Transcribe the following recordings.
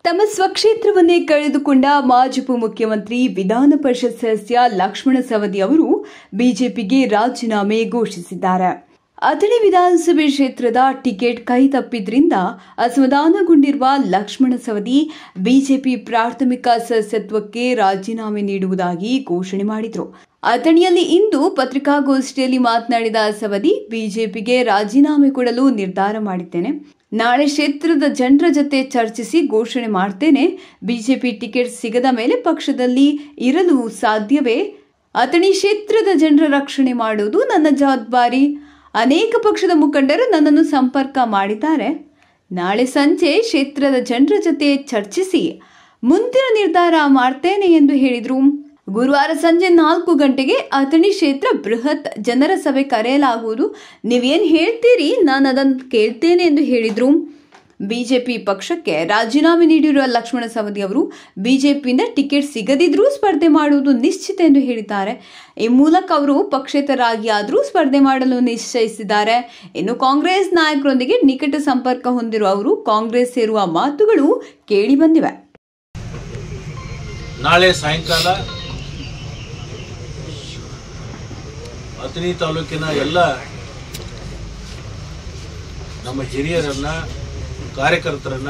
ತಮ್ಮ ಸ್ವಕ್ಷೇತ್ರವನ್ನೇ ಕಳೆದುಕೊಂಡ ಮಾಜಿ ಉಪಮುಖ್ಯಮಂತ್ರಿ ವಿಧಾನ ಪರಿಷತ್ ಸದಸ್ಯ ಲಕ್ಷ್ಮಣ ಸವದಿ ಅವರು ಬಿಜೆಪಿಗೆ ರಾಜೀನಾಮೆ ಘೋಷಿಸಿದ್ದಾರೆ ಅಥಣಿ ವಿಧಾನಸಭೆ ಕ್ಷೇತ್ರದ ಟಿಕೆಟ್ ಕೈ ತಪ್ಪಿದ್ರಿಂದ ಅಸಮಾಧಾನಗೊಂಡಿರುವ ಲಕ್ಷ್ಮಣ ಸವದಿ ಬಿಜೆಪಿ ಪ್ರಾಥಮಿಕ ಸದಸ್ಯತ್ವಕ್ಕೆ ರಾಜೀನಾಮೆ ನೀಡುವುದಾಗಿ ಘೋಷಣೆ ಮಾಡಿದರು ಅಥಣಿಯಲ್ಲಿ ಇಂದು ಪತ್ರಿಕಾಗೋಷ್ಠಿಯಲ್ಲಿ ಮಾತನಾಡಿದ ಸವದಿ ಬಿಜೆಪಿಗೆ ರಾಜೀನಾಮೆ ಕೊಡಲು ನಿರ್ಧಾರ ಮಾಡಿದ್ದೇನೆ ನಾಳೆ ಕ್ಷೇತ್ರದ ಜನರ ಜೊತೆ ಚರ್ಚಿಸಿ ಘೋಷಣೆ ಮಾಡ್ತೇನೆ ಬಿಜೆಪಿ ಟಿಕೆಟ್ ಸಿಗದ ಮೇಲೆ ಪಕ್ಷದಲ್ಲಿ ಇರಲು ಸಾಧ್ಯವೇ ಅಥಣಿ ಕ್ಷೇತ್ರದ ಜನರ ರಕ್ಷಣೆ ಮಾಡುವುದು ನನ್ನ ಜವಾಬ್ದಾರಿ ಅನೇಕ ಪಕ್ಷದ ಮುಖಂಡರು ನನ್ನನ್ನು ಸಂಪರ್ಕ ಮಾಡಿದ್ದಾರೆ ನಾಳೆ ಸಂಜೆ ಕ್ಷೇತ್ರದ ಜನರ ಜೊತೆ ಚರ್ಚಿಸಿ ಮುಂದಿನ ನಿರ್ಧಾರ ಮಾಡ್ತೇನೆ ಎಂದು ಹೇಳಿದರು ಗುರುವಾರ ಸಂಜೆ ನಾಲ್ಕು ಗಂಟೆಗೆ ಅಥಣಿ ಕ್ಷೇತ್ರ ಬೃಹತ್ ಜನರ ಸಭೆ ಕರೆಯಲಾಗುವುದು ನೀವೇನು ಹೇಳ್ತೀರಿ ನಾನು ಅದನ್ನು ಕೇಳ್ತೇನೆ ಎಂದು ಹೇಳಿದರು ಬಿಜೆಪಿ ಪಕ್ಷಕ್ಕೆ ರಾಜೀನಾಮೆ ನೀಡಿರುವ ಲಕ್ಷ್ಮಣ ಸವದಿ ಅವರು ಬಿಜೆಪಿಯಿಂದ ಟಿಕೆಟ್ ಸಿಗದಿದ್ರೂ ಸ್ಪರ್ಧೆ ಮಾಡುವುದು ನಿಶ್ಚಿತ ಎಂದು ಹೇಳಿದ್ದಾರೆ ಈ ಮೂಲಕ ಅವರು ಪಕ್ಷೇತರಾಗಿ ಆದರೂ ಸ್ಪರ್ಧೆ ಮಾಡಲು ನಿಶ್ಚಯಿಸಿದ್ದಾರೆ ಇನ್ನು ಕಾಂಗ್ರೆಸ್ ನಾಯಕರೊಂದಿಗೆ ನಿಕಟ ಸಂಪರ್ಕ ಹೊಂದಿರುವ ಅವರು ಕಾಂಗ್ರೆಸ್ ಸೇರುವ ಮಾತುಗಳು ಕೇಳಿ ಬಂದಿವೆ ನಾಳೆ ಸಾಯಂಕಾಲ ಅಥಣಿ ತಾಲೂಕಿನ ಎಲ್ಲ ನಮ್ಮ ಹಿರಿಯರನ್ನ ಕಾರ್ಯಕರ್ತರನ್ನ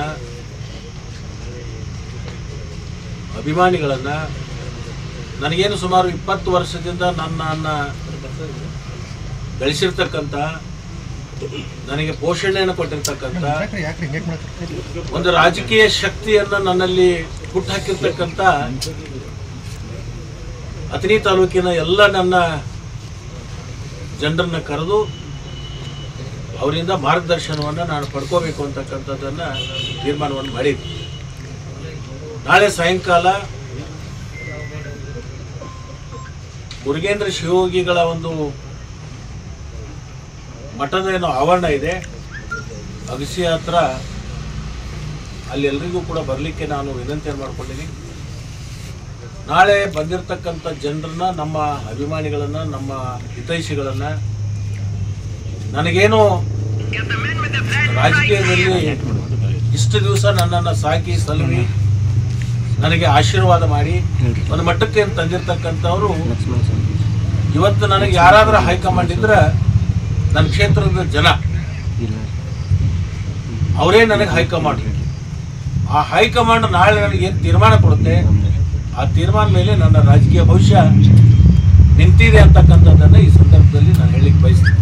ಅಭಿಮಾನಿಗಳನ್ನ ನನಗೇನು ಸುಮಾರು ಇಪ್ಪತ್ತು ವರ್ಷದಿಂದ ನನ್ನನ್ನು ಬೆಳೆಸಿರ್ತಕ್ಕಂಥ ನನಗೆ ಪೋಷಣೆಯನ್ನು ಕೊಟ್ಟಿರ್ತಕ್ಕಂಥ ಯಾಕ್ರಿ ಹಿಂಗೆ ಮಾಡ್ತಾರೆ ಒಂದು ರಾಜಕೀಯ ಶಕ್ತಿಯನ್ನ ನನ್ನಲ್ಲಿ ಹುಟ್ಟುಹಾಕಿರ್ತಕ್ಕಂಥ ಅಥಣಿ ತಾಲೂಕಿನ ಎಲ್ಲ ನನ್ನ ಜನರನ್ನ ಕರೆದು ಅವರಿಂದ ಮಾರ್ಗದರ್ಶನವನ್ನು ನಾನು ಪಡ್ಕೋಬೇಕು ಅಂತಕ್ಕಂಥದ್ದನ್ನ ತೀರ್ಮಾನವನ್ನು ಮಾಡಿದ್ದೆ ನಾಳೆ ಸಾಯಂಕಾಲ ಮುರುಗೇಂದ್ರ ಶಿವಯೋಗಿಗಳ ಒಂದು ಮಠದ ಏನೋ ಆವರಣ ಇದೆ ಅಗಸಿ ಹತ್ರ ಅಲ್ಲಿ ಎಲ್ರಿಗೂ ಕೂಡ ಬರಲಿಕ್ಕೆ ನಾನು ವಿನಂತಿಯನ್ನು ಮಾಡ್ಕೊಂಡಿದ್ದೀನಿ ನಾಳೆ ಬಂದಿರತಕ್ಕಂಥ ಜನರನ್ನ ನಮ್ಮ ಅಭಿಮಾನಿಗಳನ್ನ ನಮ್ಮ ಹಿತೈಷಿಗಳನ್ನ ನನಗೇನು ರಾಜಕೀಯದಲ್ಲಿ ಇಷ್ಟು ದಿವಸ ನನ್ನನ್ನು ಸಾಕಿ ಸಲುವಿ ನನಗೆ ಆಶೀರ್ವಾದ ಮಾಡಿ ಒಂದು ಮಟ್ಟಕ್ಕೆ ತಂದಿರ್ತಕ್ಕಂಥವ್ರು ಇವತ್ತು ನನಗೆ ಯಾರಾದ್ರೂ ಹೈಕಮಾಂಡ್ ಇದ್ರೆ ನನ್ನ ಕ್ಷೇತ್ರದ ಜನ ಅವರೇ ನನಗೆ ಹೈಕಮಾಂಡ್ ಆ ಹೈಕಮಾಂಡ್ ನಾಳೆ ನನಗೆ ಏನು ತೀರ್ಮಾನ ಕೊಡುತ್ತೆ ಆ ತೀರ್ಮಾನ ಮೇಲೆ ನನ್ನ ರಾಜಕೀಯ ಭವಿಷ್ಯ ನಿಂತಿದೆ ಅಂತಕ್ಕಂಥದ್ದನ್ನು ಈ ಸಂದರ್ಭದಲ್ಲಿ ನಾನು ಹೇಳಿಕ್ಕೆ ಬಯಸ್ತೀನಿ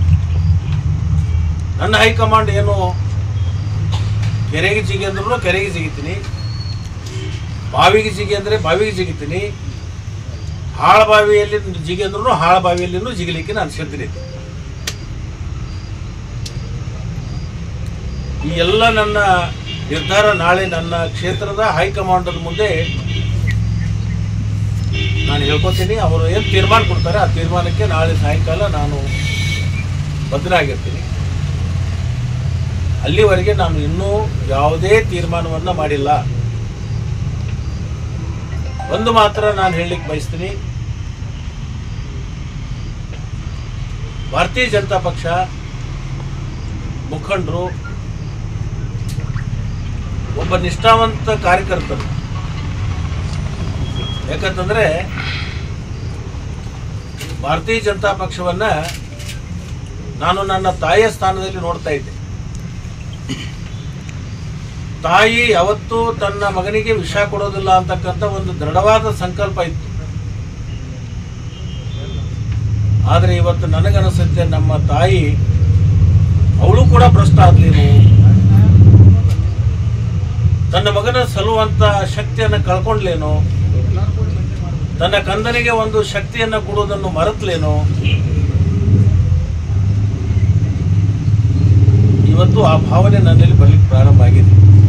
ನನ್ನ ಹೈಕಮಾಂಡ್ ಏನು ಕೆರೆಗೆ ಜಿಗಿ ಅಂದ್ರೂ ಕೆರೆಗೆ ಜಿಗಿತೀನಿ ಬಾವಿಗೆ ಜಿಗಿ ಅಂದರೆ ಬಾವಿಗೆ ಜಿಗಿತೀನಿ ಹಾಳ ಬಾವಿಯಲ್ಲಿ ಜಿಗಿ ಅಂದ್ರೂ ಹಾಳ ಬಾವಿಯಲ್ಲಿನೂ ಜಿಗಲಿಕ್ಕೆ ನಾನು ಸಿದ್ಧನಿದ್ದೆ ಈ ಎಲ್ಲ ನನ್ನ ನಿರ್ಧಾರ ನಾಳೆ ನನ್ನ ಕ್ಷೇತ್ರದ ಹೈಕಮಾಂಡದ ಮುಂದೆ ನಾನು ಹೇಳ್ಕೊತೀನಿ ಅವರು ಏನು ತೀರ್ಮಾನ ಕೊಡ್ತಾರೆ ಆ ತೀರ್ಮಾನಕ್ಕೆ ನಾಳೆ ಸಾಯಂಕಾಲ ನಾನು ಬದ್ಧನಾಗಿರ್ತೀನಿ ಅಲ್ಲಿವರೆಗೆ ನಾನು ಇನ್ನೂ ಯಾವುದೇ ತೀರ್ಮಾನವನ್ನು ಮಾಡಿಲ್ಲ ಒಂದು ಮಾತ್ರ ನಾನು ಹೇಳಲಿಕ್ಕೆ ಬಯಸ್ತೀನಿ ಭಾರತೀಯ ಜನತಾ ಪಕ್ಷ ಮುಖಂಡರು ಒಬ್ಬ ನಿಷ್ಠಾವಂತ ಕಾರ್ಯಕರ್ತರು ಯಾಕಂತಂದ್ರೆ ಭಾರತೀಯ ಜನತಾ ಪಕ್ಷವನ್ನ ನಾನು ನನ್ನ ತಾಯಿಯ ಸ್ಥಾನದಲ್ಲಿ ನೋಡ್ತಾ ಇದ್ದೆ ತಾಯಿ ಯಾವತ್ತೂ ತನ್ನ ಮಗನಿಗೆ ವಿಷ ಕೊಡೋದಿಲ್ಲ ಅಂತಕ್ಕಂಥ ಒಂದು ದೃಢವಾದ ಸಂಕಲ್ಪ ಇತ್ತು ಆದರೆ ಇವತ್ತು ನನಗನಿಸುತ್ತೆ ನಮ್ಮ ತಾಯಿ ಅವಳು ಕೂಡ ಭ್ರಷ್ಟ ಆದ್ಲೇನು ತನ್ನ ಮಗನ ಸಲುವಂತ ಶಕ್ತಿಯನ್ನು ಕಳ್ಕೊಂಡ್ಲೇನೋ ತನ್ನ ಕಂದನಿಗೆ ಒಂದು ಶಕ್ತಿಯನ್ನು ಕೊಡುವುದನ್ನು ಮರೆತಲೇನೋ ಇವತ್ತು ಆ ಭಾವನೆ ನನ್ನಲ್ಲಿ ಬರ್ಲಿಕ್ಕೆ ಪ್ರಾರಂಭ ಆಗಿದೆ